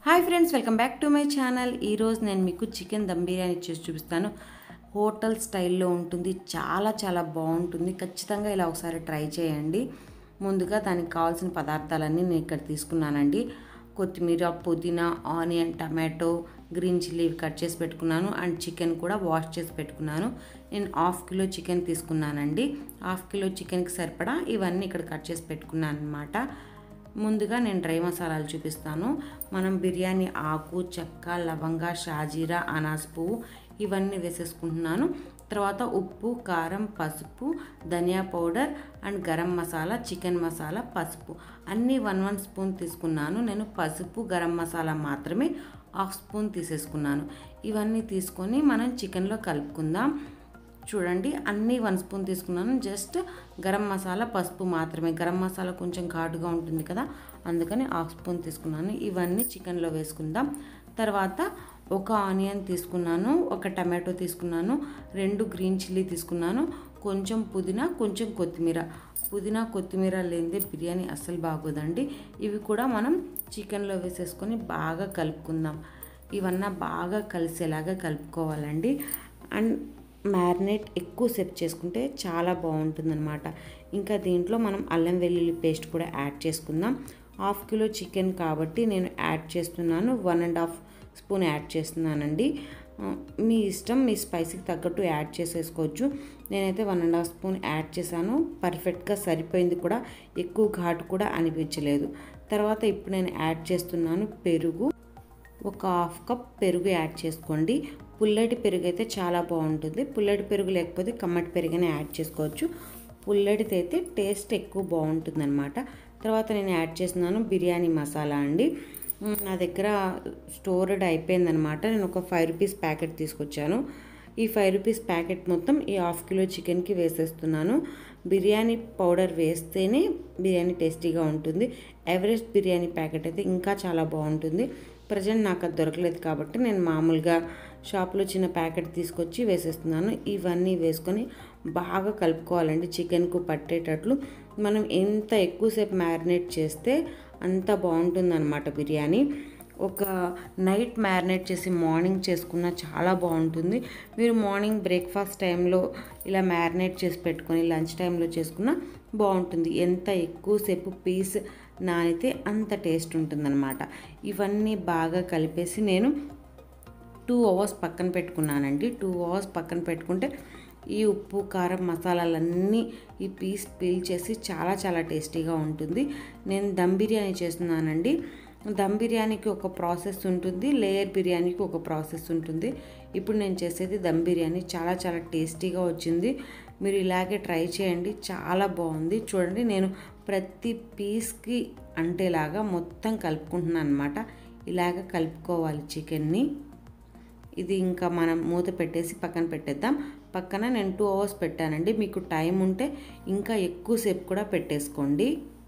hi friends welcome back to my channel ఈరోజు నేను మీకు చికెన్ దమ్ బిర్యానీ చేసి చూపిస్తాను హోటల్ స్టైల్లో ఉంటుంది చాలా చాలా బాగుంటుంది ఖచ్చితంగా ఇలా ఒకసారి ట్రై చేయండి ముందుగా దానికి కావాల్సిన పదార్థాలన్నీ నేను ఇక్కడ తీసుకున్నానండి కొత్తిమీర పుదీనా onion tomato green chilli cut చేసి పెట్టుకున్నాను అండ్ చికెన్ కూడా వాష్ చేసి పెట్టుకున్నాను నేను హాఫ్ కిలో చికెన్ తీసుకున్నానండి హాఫ్ కిలో చికెన్కి సరిపడా ఇవన్నీ ఇక్కడ కట్ చేసి పెట్టుకున్నాను అనమాట ముందుగా నేను డ్రై మసాలాలు చూపిస్తాను మనం బిర్యానీ ఆకు చెక్క లవంగ షాజీరా అనాస్ పువ్వు ఇవన్నీ వేసేసుకుంటున్నాను తర్వాత ఉప్పు కారం పసుపు ధనియా powder and garam masala chicken masala పసుపు అన్నీ వన్ వన్ స్పూన్ తీసుకున్నాను నేను పసుపు గరం మసాలా మాత్రమే హాఫ్ స్పూన్ తీసేసుకున్నాను ఇవన్నీ తీసుకొని మనం చికెన్లో కలుపుకుందాం చూడండి అన్నీ వన్ స్పూన్ తీసుకున్నాను జస్ట్ గరం మసాలా పసుపు మాత్రమే గరం మసాలా కొంచెం ఘాటుగా ఉంటుంది కదా అందుకని హాఫ్ స్పూన్ తీసుకున్నాను ఇవన్నీ చికెన్లో వేసుకుందాం తర్వాత ఒక ఆనియన్ తీసుకున్నాను ఒక టమాటో తీసుకున్నాను రెండు గ్రీన్ చిల్లీ తీసుకున్నాను కొంచెం పుదీనా కొంచెం కొత్తిమీర పుదీనా కొత్తిమీర లేనిదే బిర్యానీ అస్సలు బాగోదండి ఇవి కూడా మనం చికెన్లో వేసేసుకొని బాగా కలుపుకుందాం ఇవన్నీ బాగా కలిసేలాగా కలుపుకోవాలండి అండ్ మ్యారినేట్ ఎక్కువసేపు చేసుకుంటే చాలా బాగుంటుందన్నమాట ఇంకా దీంట్లో మనం అల్లం వెల్లుల్లి పేస్ట్ కూడా యాడ్ చేసుకుందాం హాఫ్ కిలో చికెన్ కాబట్టి నేను యాడ్ చేస్తున్నాను one and half spoon add చేస్తున్నానండి మీ ఇష్టం మీ స్పైసీకి తగ్గట్టు యాడ్ చేసేసుకోవచ్చు నేనైతే one and half spoon add చేశాను పర్ఫెక్ట్గా సరిపోయింది కూడా ఎక్కువ ఘాటు కూడా అనిపించలేదు తర్వాత ఇప్పుడు నేను యాడ్ చేస్తున్నాను పెరుగు ఒక హాఫ్ కప్ పెరుగు యాడ్ చేసుకోండి పుల్లటి పెరుగు అయితే చాలా బాగుంటుంది పుల్లటి పెరుగు లేకపోతే కమ్మటి పెరుగునే యాడ్ చేసుకోవచ్చు పుల్లటిది అయితే టేస్ట్ ఎక్కువ బాగుంటుంది అనమాట తర్వాత నేను యాడ్ చేస్తున్నాను బిర్యానీ మసాలా అండి నా దగ్గర స్టోర్డ్ అయిపోయిందనమాట నేను ఒక ఫైవ్ రూపీస్ ప్యాకెట్ తీసుకొచ్చాను ఈ ఫైవ్ రూపీస్ ప్యాకెట్ మొత్తం ఈ హాఫ్ కిలో చికెన్కి వేసేస్తున్నాను బిర్యానీ పౌడర్ వేస్తేనే బిర్యానీ టేస్టీగా ఉంటుంది ఎవరెస్ట్ బిర్యానీ ప్యాకెట్ అయితే ఇంకా చాలా బాగుంటుంది ప్రజెంట్ నాకు అది దొరకలేదు కాబట్టి నేను మామూలుగా షాప్లో చిన్న ప్యాకెట్ తీసుకొచ్చి వేసేస్తున్నాను ఇవన్నీ వేసుకొని బాగా కలుపుకోవాలండి చికెన్కు పట్టేటట్లు మనం ఎంత ఎక్కువసేపు మ్యారినేట్ చేస్తే అంత బాగుంటుందన్నమాట బిర్యానీ ఒక నైట్ మ్యారినేట్ చేసి మార్నింగ్ చేసుకున్న చాలా బాగుంటుంది మీరు మార్నింగ్ బ్రేక్ఫాస్ట్ టైంలో ఇలా మ్యారినేట్ చేసి పెట్టుకొని లంచ్ టైంలో చేసుకున్న బాగుంటుంది ఎంత ఎక్కువసేపు పీస్ నానితే అంత టేస్ట్ ఉంటుందన్నమాట ఇవన్నీ బాగా కలిపేసి నేను టూ అవర్స్ పక్కన పెట్టుకున్నానండి టూ అవర్స్ పక్కన పెట్టుకుంటే ఈ ఉప్పు కారం మసాలాలన్నీ ఈ పీస్ పీల్ చేసి చాలా చాలా టేస్టీగా ఉంటుంది నేను దమ్ బిర్యానీ చేస్తున్నానండి దమ్ బిర్యానీకి ఒక ప్రాసెస్ ఉంటుంది లేయర్ బిర్యానీకి ఒక ప్రాసెస్ ఉంటుంది ఇప్పుడు నేను చేసేది దమ్ బిర్యానీ చాలా చాలా టేస్టీగా వచ్చింది మీరు ఇలాగే ట్రై చేయండి చాలా బాగుంది చూడండి నేను ప్రతి పీస్కి అంటేలాగా మొత్తం కలుపుకుంటున్నాను అనమాట ఇలాగ కలుపుకోవాలి చికెన్ని ఇది ఇంకా మనం మూత పెట్టేసి పక్కన పెట్టేద్దాం పక్కన నేను టూ అవర్స్ పెట్టానండి మీకు టైం ఉంటే ఇంకా ఎక్కువసేపు కూడా పెట్టేసుకోండి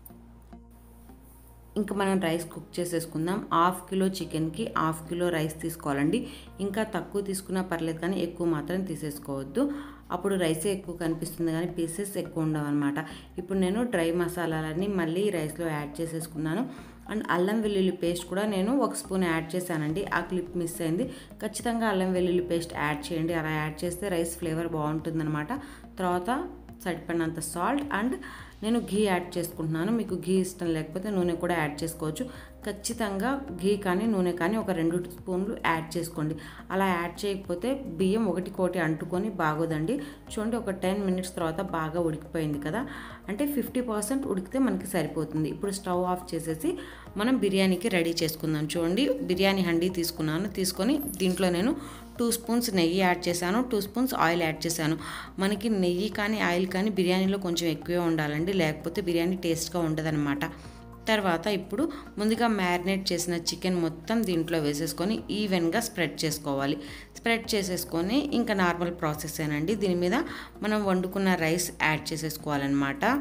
ఇంకా మనం రైస్ కుక్ చేసేసుకుందాం హాఫ్ కిలో చికెన్కి హాఫ్ కిలో రైస్ తీసుకోవాలండి ఇంకా తక్కువ తీసుకున్నా పర్లేదు కానీ ఎక్కువ మాత్రం తీసేసుకోవద్దు అప్పుడు రైసే ఎక్కువ కనిపిస్తుంది కానీ పీసెస్ ఎక్కువ ఉండవు అనమాట ఇప్పుడు నేను డ్రై మసాలాలన్నీ మళ్ళీ రైస్లో యాడ్ చేసేసుకున్నాను అండ్ అల్లం వెల్లుల్లి పేస్ట్ కూడా నేను ఒక స్పూన్ యాడ్ చేశానండి ఆ క్లిప్ మిస్ అయింది ఖచ్చితంగా అల్లం వెల్లుల్లి పేస్ట్ యాడ్ చేయండి అలా యాడ్ చేస్తే రైస్ ఫ్లేవర్ బాగుంటుందన్నమాట తర్వాత సరిపడినంత సాల్ట్ అండ్ నేను ఘీ యాడ్ చేసుకుంటున్నాను మీకు ఘీ ఇష్టం లేకపోతే నూనె కూడా యాడ్ చేసుకోవచ్చు ఖచ్చితంగా ఘీ కానీ నూనె కానీ ఒక రెండు స్పూన్లు యాడ్ చేసుకోండి అలా యాడ్ చేయకపోతే బియ్యం ఒకటి కోటి అంటుకొని బాగోదండి చూడండి ఒక టెన్ మినిట్స్ తర్వాత బాగా ఉడికిపోయింది కదా అంటే ఫిఫ్టీ పర్సెంట్ ఉడికితే మనకి సరిపోతుంది ఇప్పుడు స్టవ్ ఆఫ్ చేసేసి మనం బిర్యానీకి రెడీ చేసుకుందాం చూడండి బిర్యానీ హండీ తీసుకున్నాను తీసుకొని దీంట్లో నేను టూ స్పూన్స్ నెయ్యి యాడ్ చేశాను టూ స్పూన్స్ ఆయిల్ యాడ్ చేశాను మనకి నెయ్యి కానీ ఆయిల్ కానీ బిర్యానీలో కొంచెం ఎక్కువే ఉండాలండి లేకపోతే బిర్యానీ టేస్ట్గా ఉండదన్నమాట తర్వాత ఇప్పుడు ముందుగా మ్యారినేట్ చేసిన చికెన్ మొత్తం దీంట్లో వేసేసుకొని ఈవెన్గా స్ప్రెడ్ చేసుకోవాలి స్ప్రెడ్ చేసేసుకొని ఇంకా నార్మల్ ప్రాసెస్ ఏనండి దీని మీద మనం వండుకున్న రైస్ యాడ్ చేసేసుకోవాలన్నమాట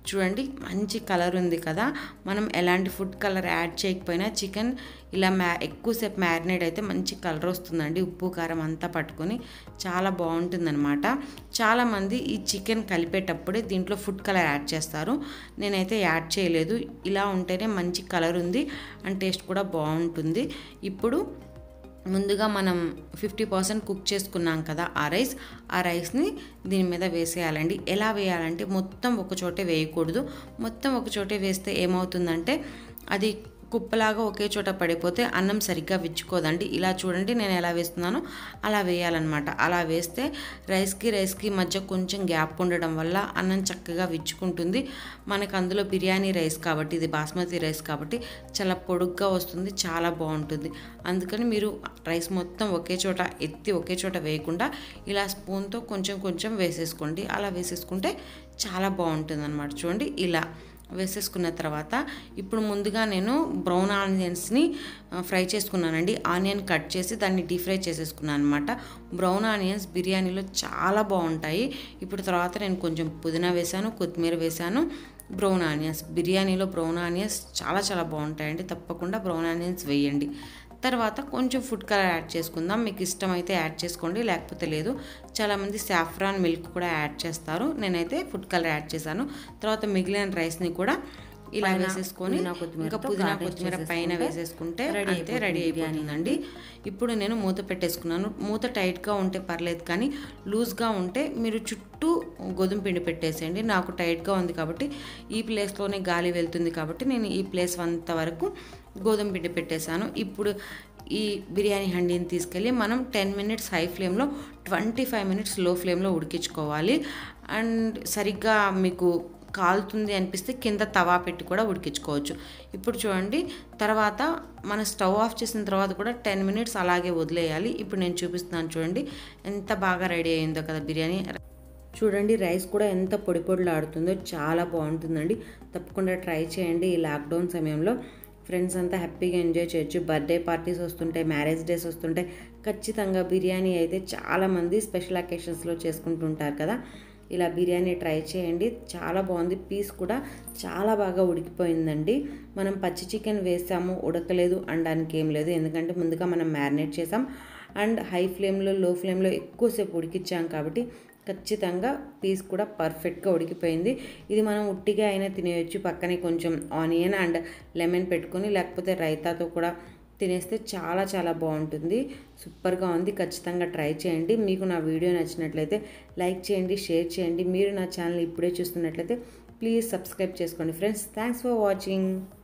చూడండి మంచి కలర్ ఉంది కదా మనం ఎలాంటి ఫుడ్ కలర్ యాడ్ చేయకపోయినా చికెన్ ఇలా మ్యా ఎక్కువసేపు మ్యారినేట్ అయితే మంచి కలర్ వస్తుందండి ఉప్పు కారం అంతా పట్టుకొని చాలా బాగుంటుందన్నమాట చాలామంది ఈ చికెన్ కలిపేటప్పుడే దీంట్లో ఫుడ్ కలర్ యాడ్ చేస్తారు నేనైతే యాడ్ చేయలేదు ఇలా ఉంటేనే మంచి కలర్ ఉంది అండ్ టేస్ట్ కూడా బాగుంటుంది ఇప్పుడు ముందుగా మనం ఫిఫ్టీ పర్సెంట్ కుక్ చేసుకున్నాం కదా ఆ రైస్ ఆ రైస్ని దీని మీద వేసేయాలండి ఎలా వేయాలంటే మొత్తం ఒక చోటే వేయకూడదు మొత్తం ఒక చోటే వేస్తే ఏమవుతుందంటే అది కుప్పలాగా ఒకే చోట పడిపోతే అన్నం సరిగ్గా విచ్చుకోదండి ఇలా చూడండి నేను ఎలా వేస్తున్నానో అలా వేయాలన్నమాట అలా వేస్తే రైస్కి రైస్కి మధ్య కొంచెం గ్యాప్ ఉండడం వల్ల అన్నం చక్కగా విచ్చుకుంటుంది మనకు అందులో బిర్యానీ రైస్ కాబట్టి ఇది బాస్మతి రైస్ కాబట్టి చాలా పొడుగ్గా వస్తుంది చాలా బాగుంటుంది అందుకని మీరు రైస్ మొత్తం ఒకే చోట ఎత్తి ఒకే చోట వేయకుండా ఇలా స్పూన్తో కొంచెం కొంచెం వేసేసుకోండి అలా వేసేసుకుంటే చాలా బాగుంటుంది అనమాట చూడండి ఇలా వేసేసుకున్న తర్వాత ఇప్పుడు ముందుగా నేను బ్రౌన్ ఆనియన్స్ని ఫ్రై చేసుకున్నానండి ఆనియన్ కట్ చేసి దాన్ని డీప్ ఫ్రై చేసేసుకున్నాను అనమాట బ్రౌన్ ఆనియన్స్ బిర్యానీలో చాలా బాగుంటాయి ఇప్పుడు తర్వాత నేను కొంచెం పుదీనా వేశాను కొత్తిమీర వేశాను బ్రౌన్ ఆనియన్స్ బిర్యానీలో బ్రౌన్ ఆనియన్స్ చాలా చాలా బాగుంటాయండి తప్పకుండా బ్రౌన్ ఆనియన్స్ వేయండి తర్వాత కొంచెం ఫుడ్ కలర్ యాడ్ చేసుకుందాం మీకు ఇష్టమైతే యాడ్ చేసుకోండి లేకపోతే లేదు చాలామంది సాఫ్రాన్ మిల్క్ కూడా యాడ్ చేస్తారు నేనైతే ఫుడ్ కలర్ యాడ్ చేశాను తర్వాత మిగిలిన రైస్ని కూడా ఇలా వేసేసుకొని ఇంకా పుదీనా కొత్తిమీర పైన వేసేసుకుంటే అయితే రెడీ అయిపోతుందండి ఇప్పుడు నేను మూత పెట్టేసుకున్నాను మూత టైట్గా ఉంటే పర్లేదు కానీ లూజ్గా ఉంటే మీరు చుట్టూ గోధుమ పిండి పెట్టేసేయండి నాకు టైట్గా ఉంది కాబట్టి ఈ ప్లేస్లోనే గాలి వెళ్తుంది కాబట్టి నేను ఈ ప్లేస్ అంత వరకు గోధుమ పిండి పెట్టేశాను ఇప్పుడు ఈ బిర్యానీ హండీని తీసుకెళ్ళి మనం టెన్ మినిట్స్ హై ఫ్లేమ్లో ట్వంటీ ఫైవ్ మినిట్స్ లో ఫ్లేమ్లో ఉడికించుకోవాలి అండ్ సరిగ్గా మీకు కాలుతుంది అనిపిస్తే కింద తవా పెట్టి కూడా ఉడికించుకోవచ్చు ఇప్పుడు చూడండి తర్వాత మన స్టవ్ ఆఫ్ చేసిన తర్వాత కూడా టెన్ మినిట్స్ అలాగే వదిలేయాలి ఇప్పుడు నేను చూపిస్తున్నాను చూడండి ఎంత బాగా రెడీ అయిందో కదా బిర్యానీ చూడండి రైస్ కూడా ఎంత పొడి పొడిలాడుతుందో చాలా బాగుంటుందండి తప్పకుండా ట్రై చేయండి ఈ లాక్డౌన్ సమయంలో ఫ్రెండ్స్ అంతా హ్యాపీగా ఎంజాయ్ చేయొచ్చు బర్త్డే పార్టీస్ వస్తుంటాయి మ్యారేజ్ డేస్ వస్తుంటాయి ఖచ్చితంగా బిర్యానీ అయితే చాలామంది స్పెషల్ అకేషన్స్లో చేసుకుంటుంటారు కదా ఇలా బిర్యానీ ట్రై చేయండి చాలా బాగుంది పీస్ కూడా చాలా బాగా ఉడికిపోయిందండి మనం పచ్చి చికెన్ వేసాము ఉడకలేదు అనడానికి ఏం లేదు ఎందుకంటే ముందుగా మనం మ్యారినేట్ చేసాం అండ్ హై ఫ్లేమ్లో లో ఫ్లేమ్లో ఎక్కువసేపు ఉడికిచ్చాం కాబట్టి ఖచ్చితంగా పీస్ కూడా పర్ఫెక్ట్గా ఉడికిపోయింది ఇది మనం ఉట్టిగా అయినా తినేయచ్చు పక్కనే కొంచెం ఆనియన్ అండ్ లెమన్ పెట్టుకొని లేకపోతే రైతాతో కూడా తినేస్తే చాలా చాలా బాగుంటుంది సూపర్గా ఉంది ఖచ్చితంగా ట్రై చేయండి మీకు నా వీడియో నచ్చినట్లయితే లైక్ చేయండి షేర్ చేయండి మీరు నా ఛానల్ ఇప్పుడే చూస్తున్నట్లయితే ప్లీజ్ సబ్స్క్రైబ్ చేసుకోండి ఫ్రెండ్స్ థ్యాంక్స్ ఫర్ వాచింగ్